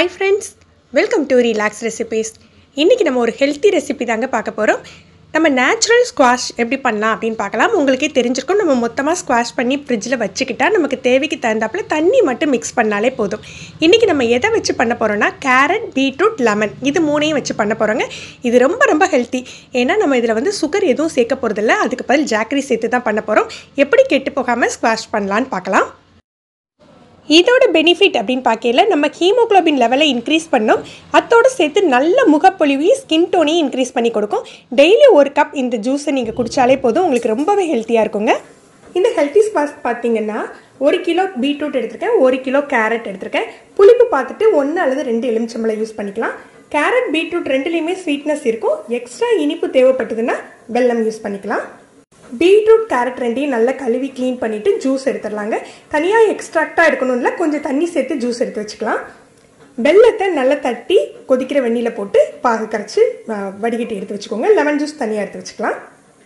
hi friends welcome to relax recipes இன்றைக்கி நம்ம ஒரு ஹெல்த்தி ரெசிபி தாங்க பார்க்க போகிறோம் நம்ம நேச்சுரல் ஸ்குவாஷ் எப்படி பண்ணலாம் அப்படின்னு பார்க்கலாம் உங்களுக்கே தெரிஞ்சிருக்கும் நம்ம மொத்தமாக ஸ்குவாஷ் பண்ணி ஃப்ரிட்ஜில் வச்சுக்கிட்டா நமக்கு தேவைக்கு தகுந்தாப்புல தண்ணி மட்டும் மிக்ஸ் பண்ணாலே போதும் இன்றைக்கி நம்ம எதை வச்சு பண்ண போகிறோம்னா கேரட் பீட்ரூட் லெமன் இது மூணையும் வச்சு பண்ண போகிறோங்க இது ரொம்ப ரொம்ப ஹெல்த்தி ஏன்னா நம்ம இதில் வந்து சுகர் எதுவும் சேர்க்க போகிறதில்ல அதுக்கு பதில் ஜாக்கரி சேர்த்து தான் பண்ண போகிறோம் எப்படி கெட்டு போகாமல் ஸ்குவாஷ் பண்ணலான்னு பார்க்கலாம் இதோட பெனிஃபிட் அப்படின்னு பார்க்கல நம்ம ஹீமோக்ளோபின் லெவலை இன்க்ரீஸ் பண்ணோம் அத்தோடு சேர்த்து நல்ல முகப்பொலிவையும் ஸ்கின் டோனையும் இன்க்ரீஸ் பண்ணி கொடுக்கும் டெய்லி ஒரு கப் இந்த ஜூஸை நீங்கள் குடித்தாலே போதும் உங்களுக்கு ரொம்பவே ஹெல்த்தியாக இருக்குங்க இந்த ஹெல்த்தி ஸ்பாஸ் பார்த்தீங்கன்னா ஒரு கிலோ பீட்ரூட் எடுத்திருக்கேன் ஒரு கிலோ கேரட் எடுத்திருக்கேன் புளிப்பு பார்த்துட்டு ஒன்று அல்லது ரெண்டு எலுமிச்சம்பளம் யூஸ் பண்ணிக்கலாம் கேரட் பீட்ரூட் ரெண்டுலேயுமே ஸ்வீட்னஸ் இருக்கும் எக்ஸ்ட்ரா இனிப்பு தேவைப்பட்டதுன்னா வெல்லம் யூஸ் பண்ணிக்கலாம் பீட்ரூட் கேரட் ரெண்டையும் நல்லா கழுவி க்ளீன் பண்ணிவிட்டு ஜூஸ் எடுத்துடலாங்க தனியாக எக்ஸ்ட்ராக்டாக எடுக்கணும்ல கொஞ்சம் தண்ணி சேர்த்து ஜூஸ் எடுத்து வச்சுக்கலாம் வெள்ளத்தை நல்லா தட்டி கொதிக்கிற வெந்நியில் போட்டு பாகு கரைச்சி வடிகட்டி எடுத்து வச்சுக்கோங்க லெமன் ஜூஸ் தனியாக எடுத்து வச்சுக்கலாம்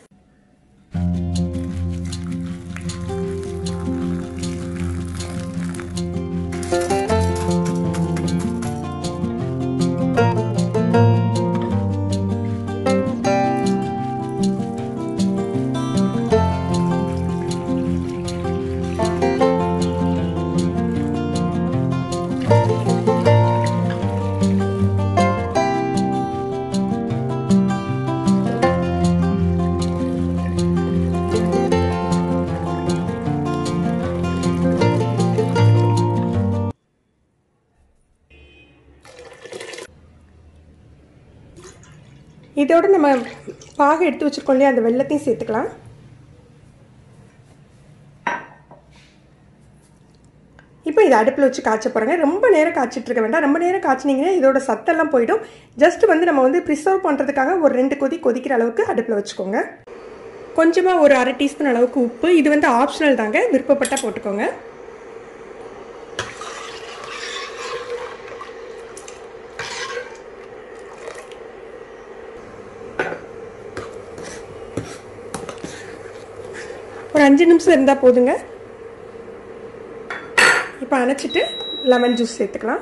இதோட நம்ம பாகு எடுத்து வச்சுருக்கோம் இல்லையா அந்த வெள்ளத்தையும் சேர்த்துக்கலாம் இப்போ இதை அடுப்பில் வச்சு காய்ச்ச போகிறேங்க ரொம்ப நேரம் காய்ச்சிட்டு இருக்க வேண்டாம் ரொம்ப நேரம் காய்ச்சினீங்கன்னா இதோட சத்தெல்லாம் போயிடும் ஜஸ்ட் வந்து நம்ம வந்து ப்ரிசர்வ் பண்ணுறதுக்காக ஒரு ரெண்டு கொதி கொதிக்கிற அளவுக்கு அடுப்பில் வச்சுக்கோங்க கொஞ்சமாக ஒரு அரை டீஸ்பூன் அளவுக்கு உப்பு இது வந்து ஆப்ஷனல் தாங்க விருப்பப்பட்டால் போட்டுக்கோங்க ஒரு அஞ்சு நிமிஷம் இருந்தால் போதுங்க இப்போ அணைச்சிட்டு லெமன் ஜூஸ் சேர்த்துக்கலாம்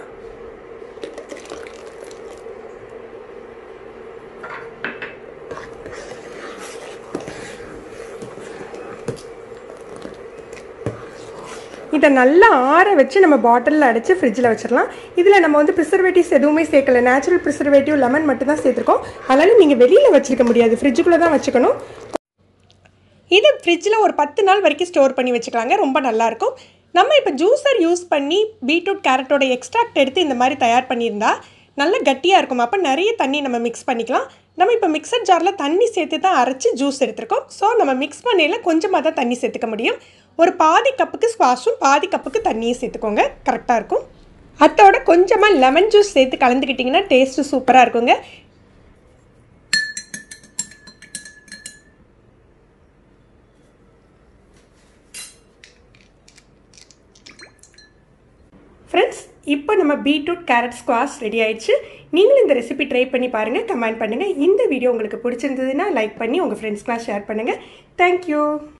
இதை நல்லா ஆற வச்சு நம்ம பாட்டிலில் அடைச்சி ஃப்ரிட்ஜில் வச்சிடலாம் இதில் நம்ம வந்து ப்ரிசர்வேட்டிவ்ஸ் எதுவுமே சேர்க்கல நேச்சுரல் ப்ரிசர்வேட்டிவ் லெமன் மட்டும் தான் சேர்த்துருக்கோம் அதனால் நீங்கள் வெளியில் வச்சுருக்க முடியாது ஃப்ரிட்ஜுக்குள்ளே தான் வச்சுக்கணும் இது ஃப்ரிட்ஜில் ஒரு பத்து நாள் வரைக்கும் ஸ்டோர் பண்ணி வச்சுக்கலாங்க ரொம்ப நல்லாயிருக்கும் நம்ம இப்போ ஜூஸர் யூஸ் பண்ணி பீட்ரூட் கேரட்டோட எக்ஸ்ட்ராக்ட் எடுத்து இந்த மாதிரி தயார் பண்ணியிருந்தா நல்ல கட்டியாக இருக்கும் அப்போ நிறைய தண்ணி நம்ம மிக்ஸ் பண்ணிக்கலாம் நம்ம இப்போ மிக்சர் ஜாரில் தண்ணி சேர்த்து தான் அரைச்சி ஜூஸ் எடுத்திருக்கோம் ஸோ நம்ம மிக்ஸ் பண்ணையில் கொஞ்சமாக தான் தண்ணி சேர்த்துக்க முடியும் ஒரு பாதி கப்புக்கு ஸ்குவாஷும் பாதி கப்புக்கு தண்ணியும் சேர்த்துக்கோங்க கரெக்டாக இருக்கும் அதோட கொஞ்சமாக லெமன் ஜூஸ் சேர்த்து கலந்துக்கிட்டிங்கன்னா டேஸ்ட்டு சூப்பராக இருக்குங்க ஃப்ரெண்ட்ஸ் இப்போ நம்ம பீட்ரூட் கேரட் ஸ்குவாஷ் ரெடி ஆயிடுச்சு நீங்களும் இந்த ரெசிபி ட்ரை பண்ணி பாருங்கள் கமெண்ட் பண்ணுங்கள் இந்த வீடியோ உங்களுக்கு பிடிச்சிருந்ததுன்னா லைக் பண்ணி உங்கள் ஃப்ரெண்ட்ஸ்க்கெலாம் ஷேர் பண்ணுங்கள் தேங்க்யூ